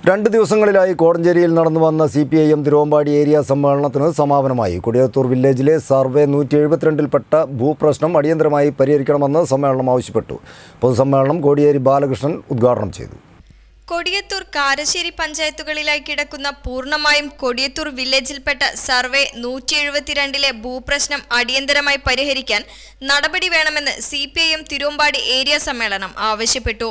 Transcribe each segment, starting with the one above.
രണ്ട് ദിവസങ്ങളിലായി കോടഞ്ചേരിയിൽ നടന്നു വന്ന C P I M Thiruvambady area സമ്മേളനത്തിന് സമാപനമായി കൊടിയത്തൂർ വില്ലേജിലെ സർവേ നൂറ്റി എഴുപത്തിരണ്ടിൽപ്പെട്ട ഭൂപ്രശ്നം അടിയന്തരമായി പരിഹരിക്കണമെന്ന് സമ്മേളനം ആവശ്യപ്പെട്ടു പൊതുസമ്മേളനം കോടിയേരി ബാലകൃഷ്ണൻ ഉദ്ഘാടനം ചെയ്തു കൊടിയത്തൂർ കാരശ്ശേരി പഞ്ചായത്തുകളിലായി കിടക്കുന്ന പൂർണ്ണമായും കൊടിയത്തൂർ വില്ലേജിൽപ്പെട്ട സർവേ നൂറ്റി എഴുപത്തിരണ്ടിലെ ഭൂപ്രശ്നം അടിയന്തരമായി പരിഹരിക്കാൻ നടപടി വേണമെന്ന് C P I M Thiruvambady area സമ്മേളനം ആവശ്യപ്പെട്ടു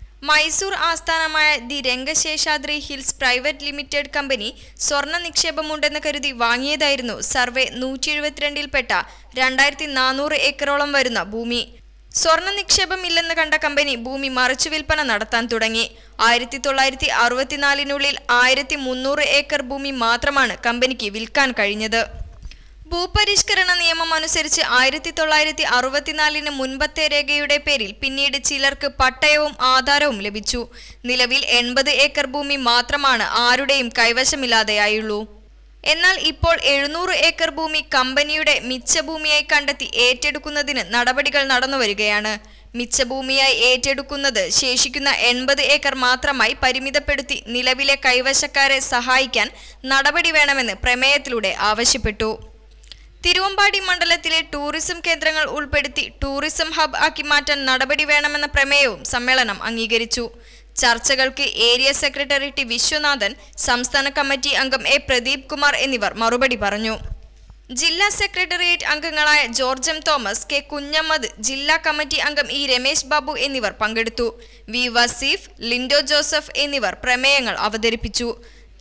മൈസൂർ ആസ്ഥാനമായ the Rangaseshadri hills private limited company സ്വർണ്ണ നിക്ഷേപമുണ്ടെന്ന് കരുതി വാങ്ങിയതായിരുന്നു സർവേ നൂറ്റി എഴുപത്തിരണ്ടിൽപ്പെട്ട രണ്ടായിരത്തി നാനൂറ് ഏക്കറോളം വരുന്ന ഭൂമി സ്വർണ്ണ നിക്ഷേപം ഇല്ലെന്ന് കണ്ട കമ്പനി ഭൂമി മറിച്ചു വിൽപ്പന നടത്താൻ തുടങ്ങി ആയിരത്തി തൊള്ളായിരത്തി അറുപത്തിനാലിനുള്ളിൽ ആയിരത്തി മുന്നൂറ് ഏക്കർ ഭൂമി മാത്രമാണ് കമ്പനിക്ക് വിൽക്കാൻ കഴിഞ്ഞത് ഭൂപരിഷ്കരണ നിയമം അനുസരിച്ച് ആയിരത്തി തൊള്ളായിരത്തി അറുപത്തിനാലിന് മുൻപത്തെ രേഖയുടെ പേരിൽ പിന്നീട് ചിലർക്ക് പട്ടയവും ആധാരവും ലഭിച്ചു നിലവിൽ എൺപത് ഏക്കർ ഭൂമി മാത്രമാണ് ആരുടെയും കൈവശമില്ലാതെയായുള്ളൂ എന്നാൽ ഇപ്പോൾ എഴുന്നൂറ് ഏക്കർ ഭൂമി കമ്പനിയുടെ മിച്ചഭൂമിയായി കണ്ടെത്തി ഏറ്റെടുക്കുന്നതിന് നടപടികൾ നടന്നുവരികയാണ് മിച്ചഭൂമിയായി ഏറ്റെടുക്കുന്നത് ശേഷിക്കുന്ന എൺപത് ഏക്കർ മാത്രമായി പരിമിതപ്പെടുത്തി നിലവിലെ കൈവശക്കാരെ സഹായിക്കാൻ നടപടി വേണമെന്ന് പ്രമേയത്തിലൂടെ ആവശ്യപ്പെട്ടു തിരുവമ്പാടി മണ്ഡലത്തിലെ ടൂറിസം കേന്ദ്രങ്ങൾ ഉൾപ്പെടുത്തി ടൂറിസം ഹബ് ആക്കി മാറ്റാൻ നടപടി വേണമെന്ന പ്രമേയവും സമ്മേളനം അംഗീകരിച്ചു ചർച്ചകൾക്ക് ഏരിയ സെക്രട്ടറി ടി വിശ്വനാഥൻ സംസ്ഥാന കമ്മിറ്റി അംഗം എ പ്രദീപ് കുമാർ എന്നിവർ മറുപടി പറഞ്ഞു ജില്ലാ സെക്രട്ടേറിയറ്റ് അംഗങ്ങളായ George M Thomas K Kunhammad ജില്ലാ കമ്മിറ്റി അംഗം ഇ രമേശ് ബാബു എന്നിവർ പങ്കെടുത്തു വി വസീഫ് ലിൻഡോ ജോസഫ് എന്നിവർ പ്രമേയങ്ങൾ അവതരിപ്പിച്ചു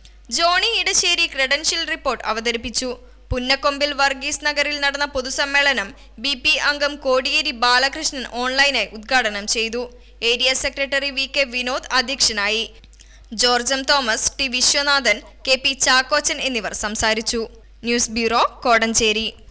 ജോണി ഇടശ്ശേരി ക്രെഡൻഷ്യൽ റിപ്പോർട്ട് അവതരിപ്പിച്ചു പുന്നക്കൊമ്പിൽ വർഗീസ് നഗറിൽ നടന്ന പൊതുസമ്മേളനം ബി പി അംഗം കോടിയേരി ബാലകൃഷ്ണൻ ഓൺലൈനായി ഉദ്ഘാടനം ചെയ്തു area secretary V K Vinod അധ്യക്ഷനായി George M Thomas T Viswanathan K P Chackochan എന്നിവർ സംസാരിച്ചു ന്യൂസ് ബ്യൂറോ കോടഞ്ചേരി